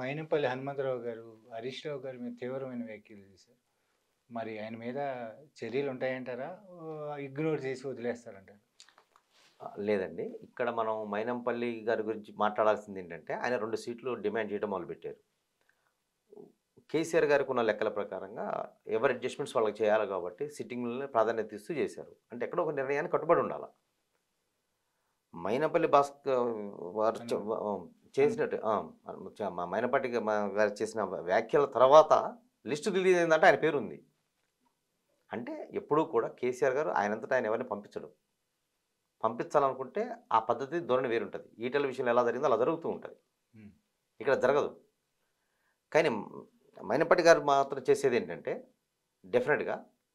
మైనంపల్లి హనుమంతరావు గారు హరీష్ రావు గారి మీద తీవ్రమైన వ్యాఖ్యలు చేశారు మరి ఆయన మీద చర్యలు ఉంటాయంటారా ఇగ్నోర్ చేసి వదిలేస్తారంటారు ఆ, లేదండి ఇక్కడ మనం మైనంపల్లి గారి గురించి మాట్లాడాల్సింది ఏంటంటే ఆయన రెండు సీట్లు డిమాండ్ చేయడం మొదలుపెట్టారు కేసీఆర్ గారికి ఉన్న లెక్కల ప్రకారంగా ఎవరి అడ్జస్ట్మెంట్స్ వాళ్ళకి చేయాలి కాబట్టి సిట్టింగ్లని ప్రాధాన్యత ఇస్తూ చేశారు అంటే ఎక్కడో ఒక నిర్ణయానికి కట్టుబడి ఉండాలి మైనపల్లి భాస్కర్ వారు చ- ఆ, చేసినట్టు ఆ, చ- మా మైనపల్లి గా- మా గారు చేసిన వ్యాఖ్యల తర్వాత లిస్టు రిలీజ్ అయిందంటే ఆయన పేరు ఉంది అంటే ఎప్పుడూ కూడా కేసీఆర్ గారు ఆయనంతటా ఆయన ఎవరిని పంపించడు పంపించాలనుకుంటే ఆ పద్ధతి ధోరణి వేరుంటుంది ఈటల విషయంలో ఎలా జరిగిందో అలా జరుగుతూ ఉంటుంది ఉమ్. ఇక్కడ జరగదు కానీ మైనపట్టి గారు మాత్రం చేసేది ఏంటంటే డెఫినెట్గా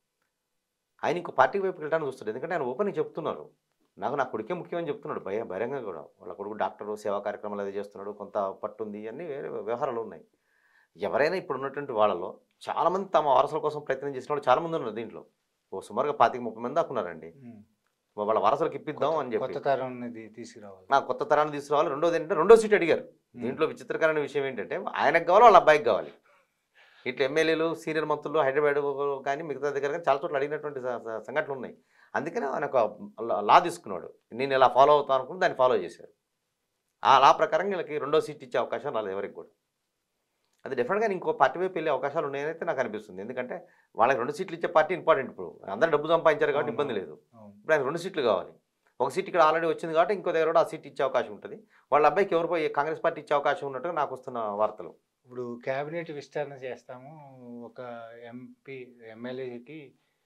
ఆయన ఇంకో పార్టీ వైపు వెళ్ళడానికి చూస్తాడు ఎందుకంటే ఆయన ఓపెన్గా చెప్తున్నారు నాకు నా కొడుకే ముఖ్యమని చెప్తున్నాడు భయ బహిరంగ కూడా వాళ్ళ కొడుకు డాక్టరు సేవా కార్యక్రమాలు అది చేస్తున్నాడు కొంత పట్టుంది అన్నీ వేరే వ్యవహారాలు ఉన్నాయి ఎవరైనా ఇప్పుడు ఉన్నటువంటి వాళ్ళలో చాలామంది తమ వారసుల కోసం ప్రయత్నం చేసిన వాళ్ళు చాలామంది ఉన్నారు దీంట్లో ఓ సుమారుగా పాతిక ముప్పై మంది దాకా ఉన్నారండి ఉమ్. వాళ్ళ వారసులకు ఇప్పిద్దాం అని కొత్త చెప్పి తరం అనేది తీసుకురావాలి నా కొత్త తరాన్ని తీసుకురావాలి రెండోది ఏంటంటే రెండో సీట్ అడిగారు దీంట్లో విచిత్రకరమైన విషయం ఏంటంటే ఆయనకు కావాలి వాళ్ళ అబ్బాయికి కావాలి ఇట్లా ఎమ్మెల్యేలు సీనియర్ మంత్రులు హైదరాబాద్ కానీ మిగతా దగ్గర కానీ చాలా చోట్ల అడిగినటువంటి స- స- సంఘటనలు ఉన్నాయి అందుకనే ఆయన ఒక లా- లా తీసుకున్నాడు నేను ఇలా ఫాలో అవుతాను అనుకుని దాన్ని ఫాలో చేశారు ఆ లా ప్రకారం వీళ్ళకి రెండో సీట్ ఇచ్చే అవకాశం రాలేదు ఎవరికి కూడా అది డెఫినెట్గా ఇంకో పార్టీ వైపు వెళ్ళే అవకాశాలు ఉన్నాయని అయితే నాకు అనిపిస్తుంది ఎందుకంటే వాళ్ళకి రెండు సీట్లు ఇచ్చే పార్టీ ఇంపార్టెంట్ ఇప్పుడు అందరూ డబ్బు సంపాదించారు కాబట్టి అవును, ఇబ్బంది లేదు అవును ఇప్పుడు ఆయన రెండు సీట్లు కావాలి ఒక సీట్ ఇక్కడ ఆల్రెడీ వచ్చింది కాబట్టి ఇంకో దగ్గర కూడా ఆ సీట్ ఇచ్చే అవకాశం ఉంటుంది వాళ్ళ అబ్బాయికి ఎవరు పోయి కాంగ్రెస్ పార్టీ ఇచ్చే అవకాశం ఉన్నట్టుగా నాకు వస్తున్న వార్తలు ఇప్పుడు కేబినెట్ విస్తరణ చేస్తాము ఒక ఎంపీ ఎమ్మెల్యేకి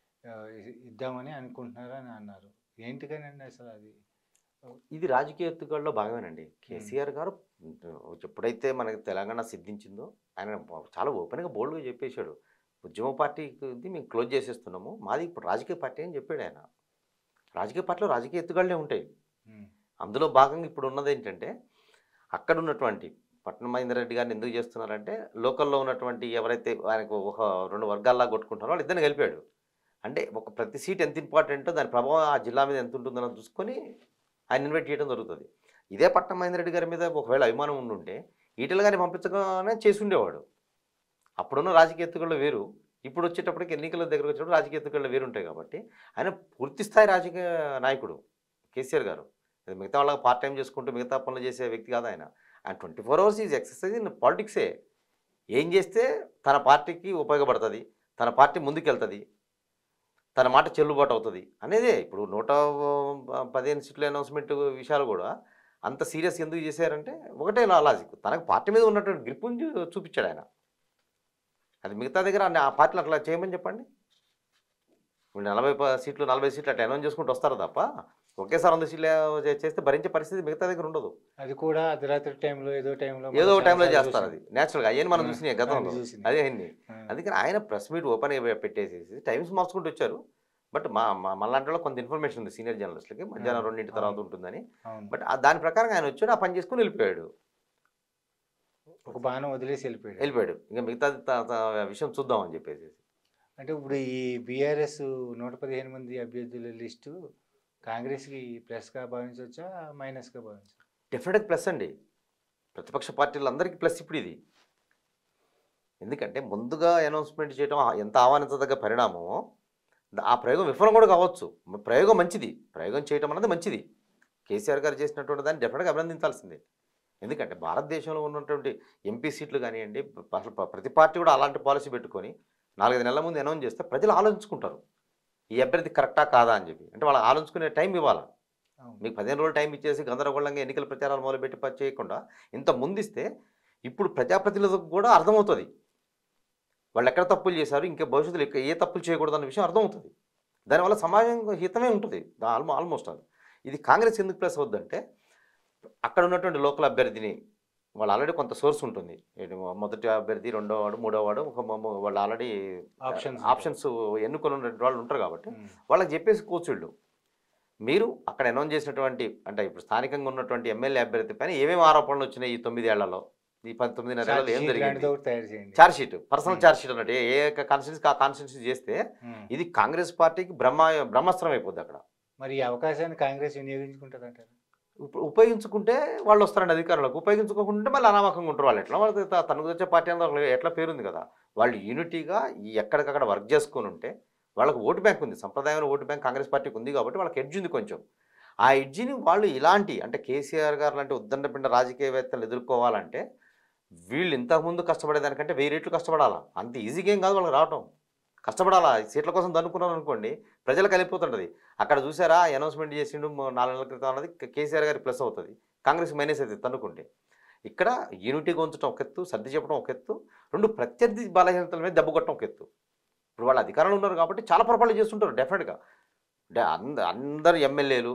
ఇద్దామని అనుకుంటున్నారు అని అన్నారు ఏంటికనండి అసలు అది ఇది రాజకీయ ఎత్తుగడలో భాగమేనండి కేసీఆర్ గారు ఎప్పుడైతే మనకి తెలంగాణ సిద్ధించిందో ఆయన చాలా ఓపెన్గా బోల్డ్గా చెప్పేశాడు ఉద్యమ పార్టీకి మేము క్లోజ్ చేసేస్తున్నాము మాది ఇప్పుడు రాజకీయ పార్టీ అని చెప్పాడు ఆయన రాజకీయ పార్టీలో రాజకీయ ఎత్తుగడలే ఉంటాయి ఉమ్, అందులో భాగంగా ఇప్పుడు ఉన్నది ఏంటంటే అక్కడ ఉన్నటువంటి పట్నం మహేందర్ రెడ్డి గారిని ఎందుకు చేస్తున్నారంటే లోకల్లో ఉన్నటువంటి ఎవరైతే ఆయనకు ఒక రెండు వర్గాల్లా కొట్టుకుంటారో వాళ్ళు ఇద్దరిని కలిపాడు అంటే ఒక ప్రతి సీట్ ఎంత ఇంపార్టెంటో దాని ప్రభావం ఆ జిల్లా మీద ఎంత ఉంటుందో చూసుకొని ఆయన ఇన్వైట్ చేయడం జరుగుతుంది ఇదే పట్నం మహేందర్ రెడ్డి గారి మీద ఒకవేళ అభిమానం ఉండుంటే ఈటల గారిని పంపించగానే చేసి ఉండేవాడు అప్పుడున్న రాజకీయ ఎత్తుకల్లో వేరు ఇప్పుడు వచ్చేటప్పటికి ఎన్నికల దగ్గరకు వచ్చేటప్పుడు రాజకీయ ఎత్తుకల్లో వేరు ఉంటాయి కాబట్టి ఆయన పూర్తి స్థాయి రాజకీయ నాయకుడు కేసీఆర్ గారు ఇది మిగతా వాళ్ళకి పార్ట్ టైం చేసుకుంటూ మిగతా పనులు చేసే వ్యక్తి కాదు ఆయన ఆయన twenty four hours is exercise in పాలిటిక్సే ఏం చేస్తే తన పార్టీకి ఉపయోగపడుతుంది తన పార్టీ ముందుకెళ్తుంది తన మాట చెల్లుబాటు అవుతుంది అనేదే ఇప్పుడు నూట ఆ, పదిహేను సీట్ల అనౌన్స్మెంట్ విషయాలు కూడా అంత సీరియస్ ఎందుకు చేశారంటే ఒకటే నా లాజిక్ తనకు పార్టీ మీద ఉన్నటువంటి గ్రిప్పుని చూ- చూపించాడు ఆయన అది మిగతా దగ్గర అన్ని- ఆ పార్టీలు అట్లా చేయమని చెప్పండి ఇప్పుడు నలభై ప- సీట్లు నలభై సీట్లు అట్లా అనౌన్స్ చేసుకుంటూ వస్తారు తప్ప ఒకేసారి వంద సీట్లు చే- చేస్తే భరించే పరిస్థితి మిగతా దగ్గర ఉండదు అది కూడా అర్ధరాత్రి టైంలో ఏదో టైంలో ఏదో ఒక టైంలో చేస్తారు అది నేచురల్గా అయ్యని మనం ఆ, చూసినాయి గతంలో అది చూసినాయి. అదే అయింది అందుకని ఆయన ప్రెస్ మీట్ ఓపెన్ పెట్టేసేసి టైమ్స్ మార్చుకుంటూ వచ్చారు బట్ మా మా మళ్ళాంటి వాళ్ళకి కొంత ఇన్ఫర్మేషన్ ఉంది సీనియర్ జర్నలిస్ట్లకి మధ్యాహ్నం ఆ, రెండింటి తర్వాత అవును. ఉంటుందని అవును బట్ ఆ- దాని ప్రకారం ఆయన వచ్చాడు ఆ పని చేసుకుని వెళ్ళిపోయాడు ఒక బాణం వదిలేసి వెళ్ళిపోయాడు వెళ్ళిపోయాడు ఇంకా మిగతా త- త- విషయం చూద్దాం అని చెప్పేసి అంటే ఇప్పుడు ఈ బీఆర్ఎస్ నూట పదిహేను మంది అభ్యర్థుల లిస్టు కాంగ్రెస్కి ప్లస్గా భావించవచ్చా మైనస్గా భావించవచ్చా డెఫినెట్గా ప్లస్ అండి ప్రతిపక్ష పార్టీలందరికీ ప్లస్ ఇప్పుడు ఇది ఎందుకంటే ముందుగా అనౌన్స్మెంట్ చేయడం ఆ- ఎంత ఆహ్వానించదగ్గ పరిణామమో ద- ఆ ప్రయోగం విఫలం కూడా కావచ్చు మ- ప్రయోగం మంచిది ప్రయోగం చేయడం అనేది మంచిది కేసీఆర్ గారు చేసినటువంటి దాన్ని డెఫినెట్గా అభినందించాల్సిందే ఎందుకంటే భారతదేశంలో ఉన్నటువంటి ఎంపీ సీట్లు కానివ్వండి ప- అసలు ప- ప్రతి పార్టీ కూడా అలాంటి పాలసీ పెట్టుకొని నాలుగైదు నెలల ముందు అనౌన్స్ చేస్తే ప్రజలు ఆలోచించుకుంటారు ఈ అభ్యర్థి కరెక్టా కాదా అని చెప్పి అంటే వాళ్ళు ఆలోచించుకునే టైం ఇవ్వాలి అవును మీకు పదిహేను రోజులు టైం ఇచ్చేసి గందరగోళంగా ఎన్నికల ప్రచారాలు మొదలుపెట్టి పని చేయకుండా ఇంత ముందిస్తే ఇప్పుడు ప్రజాప్రతినిధులకు కూడా అర్థమవుతుంది వాళ్ళు ఎక్కడ తప్పులు చేశారు ఇంకా భవిష్యత్తులో ఎక్క- ఏ తప్పులు చేయకూడదు అన్న విషయం అర్థమవుతుంది దానివల్ల సమాజం హితమే ఉంటుంది ఆల్మో ఆల్మోస్ట్ అది ఇది కాంగ్రెస్ ఎందుకు ప్లస్ అవుద్దంటే అక్కడ ఉన్నటువంటి లోకల్ అభ్యర్థిని వాళ్ళు ఆల్రెడీ కొంత సోర్స్ ఉంటుంది ఏంటి మొదటి అభ్యర్థి రెండో వాడు మూడో వాడు ఒక మ- మ- వాళ్ళు ఆల్రెడీ Options ఆప్షన్స్ ఎన్నుకొని ఉన్న వాళ్ళు ఉంటారు కాబట్టి ఉమ్. వాళ్ళకి చెప్పేసి కూర్చుళ్ళు మీరు అక్కడ అనౌన్స్ చేసినటువంటి అంటే ఇప్పుడు స్థానికంగా ఉన్నటువంటి ఎమ్మెల్యే అభ్యర్థి పైన ఏమేమి ఆరోపణలు వచ్చినాయి ఈ తొమ్మిది ఏళ్లలో ఈ పంతొమ్మిది నెలల్లో ఏం Charge sheet జరిగింది లాంటిది ఒకటి తయారు చేయండి charge sheet personal Hmm. Charge sheet అన్నట్టు ఏ- ఏ కాన్స్టిట్యూన్సీ ఆ కాన్స్టిట్యూన్సీ చేస్తే ఉమ్. ఇది కాంగ్రెస్ పార్టీకి బ్రహ్మ బ్రహ్మాస్త్రం అయిపోద్ది అక్కడ మరి ఈ అవకాశాన్ని కాంగ్రెస్ వినియోగించుకుంటుంది అంటారు ఇప్పుడు ఉపయోగించుకుంటే వాళ్ళు వస్తారండి అధికారంలోకి ఉపయోగించుకోకుంటే మళ్ళీ అనామకంగా ఉంటారు వాళ్ళు ఎట్లా వాళ్ళకి త- తనకు వచ్చే పార్టీ అంతా వాళ్ళకి ఎట్లా పేరుంది కదా వాళ్ళు యూనిటీగా ఈ ఎక్కడికక్కడ వర్క్ చేసుకొని ఉంటే వాళ్ళకి ఓటు బ్యాంక్ ఉంది సంప్రదాయమైన ఓటు బ్యాంక్ కాంగ్రెస్ పార్టీకి ఉంది కాబట్టి వాళ్ళకి ఎడ్జ్ ఉంది కొంచెం ఆ ఎడ్జిని వాళ్ళు ఇలాంటి అంటే కేసీఆర్ గారు లాంటి ఉద్దండపిండ రాజకీయవేత్తలు ఎదుర్కోవాలంటే వీళ్ళు ఇంతకుముందు కష్టపడేదానికంటే వెయ్యి రెట్లు కష్టపడాలా అంత ఈజీగా ఏం కాదు వాళ్ళకి రావటం కష్టపడాలా ఈ సీట్ల కోసం దన్నుకున్నారు అనుకోండి ప్రజలకు వెళ్ళిపోతుంటుంది అక్కడ చూసారా అనౌన్స్మెంట్ చేసిండు మొ- నాలుగు నెలల క్రితం అన్నది కే- కేసీఆర్ గారి ప్లస్ అవుతుంది కాంగ్రెస్ మైనస్ అవుతుంది తన్నుకుంటే ఇక్కడ యూనిటీగా ఉంచడం ఒక ఎత్తు సర్ది చెప్పడం ఒక ఎత్తు రెండు ప్రత్యర్థి బలహీనతల మీద దెబ్బ కొట్టడం ఒక ఎత్తు ఇప్పుడు వాళ్ళు అధికారంలో ఉన్నారు కాబట్టి చాలా పొరపాట్లు చేస్తుంటారు డెఫినెట్గా అంటే అంద అందరు ఎమ్మెల్యేలు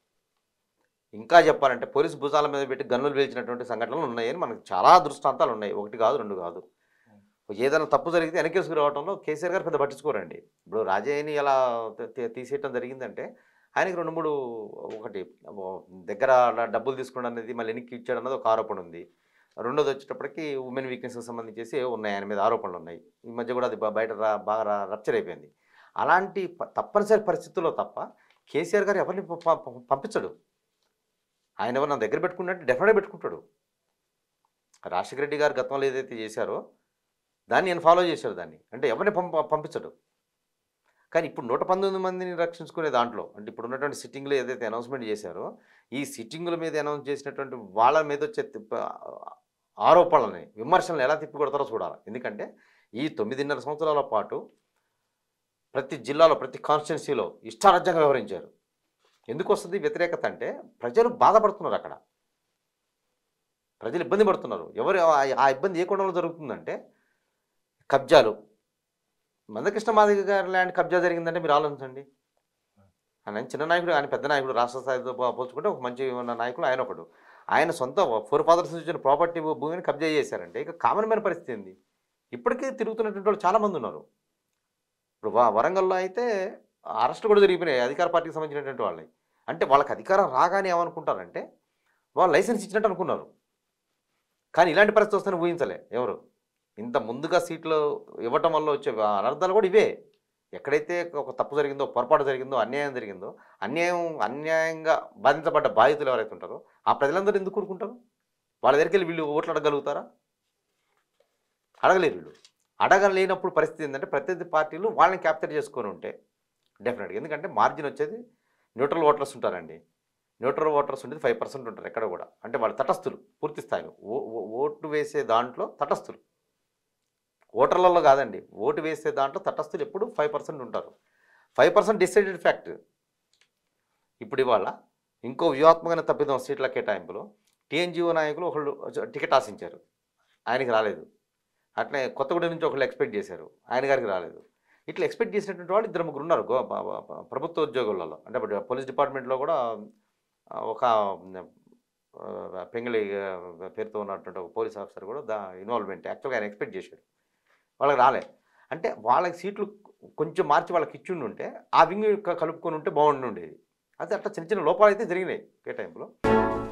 ఇంకా చెప్పాలంటే పోలీసు భుజాల మీద పెట్టి గన్నులు పేల్చినటువంటి సంఘటనలు ఉన్నాయని మనకు చాలా దృష్టాంతాలు ఉన్నాయి ఒకటి కాదు రెండు కాదు ఏదైనా తప్పు జరిగితే వెనకేసుకు రావడంలో కేసీఆర్ గారు పెద్ద పట్టించుకోరండి ఇప్పుడు రాజయ్యని ఎలా తీ- తీ- తీసేయటం జరిగిందంటే ఆయనకి రెండు మూడు ఒకటి ఓ దగ్గర డ- డబ్బులు తీసుకున్నాడు అనేది మళ్ళీ వెనక్కి ఇచ్చాడు అన్నది ఒక ఆరోపణ ఉంది రెండోది వచ్చేటప్పటికి ఉమెన్ వీక్నెస్కి సంబంధించేసి ఉన్నాయి ఆయన మీద ఆరోపణలు ఉన్నాయి ఈ మధ్య కూడా అది బ- బయట రా- బాగా రా- రప్చర్ అయిపోయింది అలాంటి ప- తప్పనిసరి పరిస్థితుల్లో తప్ప కేసీఆర్ గారు ఎవరిని ప- ప- పంపించడు ఆయన ఎవరు నా దగ్గర పెట్టుకున్నట్టు డెఫినెట్గా పెట్టుకుంటాడు రాజశేఖర రెడ్డి గారు గతంలో ఏదైతే చేశారో దాన్ని నేను ఫాలో చేశాడు దాన్ని అంటే ఎవరిని పంప పంపించడు కానీ ఇప్పుడు నూట పంతొమ్మిది మందిని రక్షించుకునే దాంట్లో అంటే ఇప్పుడు ఉన్నటువంటి సిట్టింగ్లో ఏదైతే అనౌన్స్మెంట్ చేశారో ఈ సిట్టింగుల మీద అనౌన్స్ చేసినటువంటి వాళ్ళ మీద వచ్చే తిప్ప- ఆరోపణలని విమర్శలను ఎలా తిప్పికొడతారో చూడాలి ఎందుకంటే ఈ తొమ్మిదిన్నర సంవత్సరాల పాటు ప్రతి జిల్లాలో ప్రతి కాన్స్టిట్యున్సీలో ఇష్టారాజ్యంగా వ్యవహరించారు ఎందుకు వస్తుంది వ్యతిరేకత అంటే ప్రజలు బాధపడుతున్నారు అక్కడ ప్రజలు ఇబ్బంది పడుతున్నారు ఎవరు ఆ- ఆ ఇబ్బంది ఏ కోణంలో జరుగుతుందంటే కబ్జాలు మందకృష్ణ మాదిగ గారి ల్యాండ్ కబ్జా జరిగిందంటే మీరు ఆలోచించండి ఆయన చిన్న నాయకుడు ఆయన పెద్ద నాయకుడు రాష్ట్ర స్థాయితో పో- పోల్చుకుంటే ఒక మంచి ఉన్న నాయకుడు ఆయన ఒకడు ఆయన సొంత ఫోర్ ఫాదర్స్ నుంచి వచ్చిన ప్రాపర్టీ భూమిని కబ్జా చేశారంటే ఇక కామన్ మైన పరిస్థితి ఏంది ఇప్పటికీ తిరుగుతున్నటువంటి వాళ్ళు చాలామంది ఉన్నారు ఇప్పుడు వ- వరంగల్లో అయితే అరెస్ట్ కూడా జరిగిపోయినాయి అధికార పార్టీకి సంబంధించినటువంటి వాళ్ళని అంటే వాళ్ళకి అధికారం రాగానే ఏమనుకుంటారంటే వాళ్ళు లైసెన్స్ ఇచ్చినట్టు అనుకున్నారు కానీ ఇలాంటి పరిస్థితి వస్తుందని ఊహించలే ఎవరు ఇంత ముందుగా సీట్లు ఇవ్వటం వల్ల వచ్చే అనర్థాలు కూడా ఇవే ఎక్కడైతే ఒక తప్పు జరిగిందో పొరపాటు జరిగిందో అన్యాయం జరిగిందో అన్యాయం అన్యాయంగా బాధించబడ్డ బాధితులు ఎవరైతే ఉంటారో ఆ ప్రజలందరూ ఎందుకు కూరుకుంటారు వాళ్ళ దగ్గరికి వెళ్ళి వీళ్ళు ఓట్లు అడగలుగుతారా అడగలేరు వీళ్ళు అడగలేనప్పుడు పరిస్థితి ఏంటంటే ప్రత్యర్థి పార్టీలు వాళ్ళని క్యాప్చర్ చేసుకొని ఉంటే డెఫినెట్గా ఎందుకంటే మార్జిన్ వచ్చేది న్యూట్రల్ ఓటర్స్ ఉంటారండి న్యూట్రల్ ఓటర్స్ ఉండేది ఫైవ్ పర్సెంట్ ఉంటారు ఎక్కడ కూడా అంటే వాళ్ళు తటస్థులు పూర్తి స్థాయిలో ఓ ఓ- ఓటు వేసే దాంట్లో తటస్థులు ఓటర్లలో కాదండి ఓటు వేసే దాంట్లో తటస్థులు ఎప్పుడు ఫైవ్ పర్సెంట్ ఉంటారు ఫైవ్ పర్సెంట్ డిసైడెడ్ ఫ్యాక్ట్ ఇప్పుడు ఇవాళ ఇంకో వ్యూహాత్మకమైన తప్పిదం సీట్ల కేటాయింపులో టీఎన్జిఓ నాయకులు ఒకళ్ళు టికెట్ ఆశించారు ఆయనకి రాలేదు అట్లే కొత్తగూడెం నుంచి ఒకళ్ళు ఎక్స్పెక్ట్ చేశారు ఆయన గారికి రాలేదు ఇట్లా ఎక్స్పెక్ట్ చేసినటువంటి వాళ్ళు ఇద్దరు ముగ్గురు ఉన్నారు గో- ప- ప- ప- ప్రభుత్వ ఉద్యోగులలో అంటే ఇప్పుడు పోలీస్ డిపార్ట్మెంట్లో కూడా ఆ, ఒక ఆ, పెంగళి ఆ, పేరుతో ఉన్నటువంటి ఒక పోలీస్ ఆఫీసర్ కూడా దా ఇన్వాల్వ్మెంట్ యాక్చువల్గా ఆయన ఎక్స్పెక్ట్ చేశాడు వాళ్ళకి రాలే అంటే వాళ్ళకి సీట్లు కొంచెం మార్చి వాళ్ళకి ఇచ్చి ఉంటే ఆ వింగ్ కలుపుకొని ఉంటే బాగుండి ఉండేది అది అట్లా చిన్న చిన్న లోపాలు అయితే జరిగినాయి ఏ టైంలో